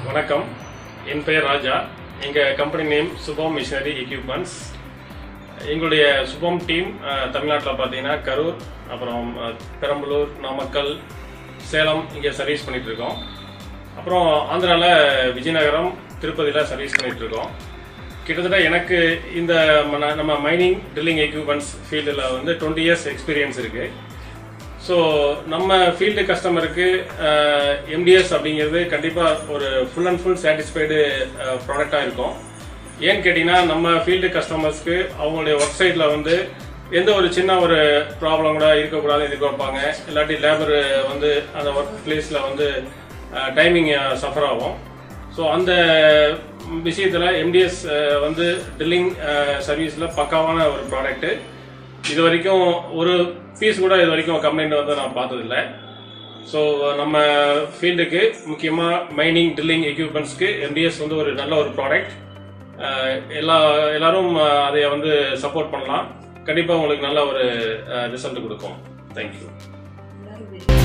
வணக்கம் என் பெயர் ராஜா எங்கள் company name Subham machinery equipments எங்களுடைய சுபம் டீம் தமிழ்நாட்டில் பார்த்தீங்கன்னா கரூர் அப்புறம் அஹ், பெரம்பலூர் நாமக்கல் சேலம் இங்கே சர்வீஸ் பண்ணிட்டு இருக்கோம் அப்புறம் ஆந்திராவில் விஜயநகரம் திருப்பதியில் சர்வீஸ் பண்ணிட்டு இருக்கோம் கிட்டத்தட்ட எனக்கு இந்த மன- நம்ம மைனிங் ட்ரில்லிங் எக்யூப்மெண்ட்ஸ் ஃபீல்டில் வந்து டுவெண்ட்டி இயர்ஸ் எக்ஸ்பீரியன்ஸ் இருக்குது ஸோ நம்ம ஃபீல்டு கஸ்டமருக்கு எம்டிஎஸ் அப்படிங்கிறது கண்டிப்பாக ஒரு ஃபுல் அண்ட் ஃபுல் சாட்டிஸ்ஃபைடு ப்ராடக்டாக இருக்கும் ஏன்னு கேட்டிங்கன்னா நம்ம ஃபீல்டு கஸ்டமர்ஸ்க்கு அவங்களுடைய ஒர்க் சைட்டில் வந்து எந்த ஒரு சின்ன ஒரு ப்ராப்ளம் கூட இருக்கக்கூடாதுன்னு எதிர்பார்ப்பாங்க இல்லாட்டி லேபர் வந்து அந்த ஒர்க் பிளேஸில் வந்து டைமிங் சஃபர் ஆகும் ஸோ அந்த விஷயத்தில் எம்டிஎஸ் வந்து ட்ரில்லிங் சர்வீஸில் பக்காவான ஒரு ப்ராடக்ட்டு இது வரைக்கும் ஒரு ஃபீஸ் கூட இது வரைக்கும் கம்ப்ளைண்ட் வந்து நான் பார்த்ததில்ல ஸோ நம்ம ஃபீல்டுக்கு முக்கியமாக மைனிங் ட்ரில்லிங் எக்யூப்மெண்ட்ஸ்க்கு எம்டிஎஸ் வந்து ஒரு நல்ல ஒரு ப்ராடக்ட் எல்லா எல்லாரும் அஹ், அதை வந்து சப்போர்ட் பண்ணலாம் கண்டிப்பாக உங்களுக்கு நல்ல ஒரு ரிசல்ட் கொடுக்கும் தேங்க்யூ எல்லாரும்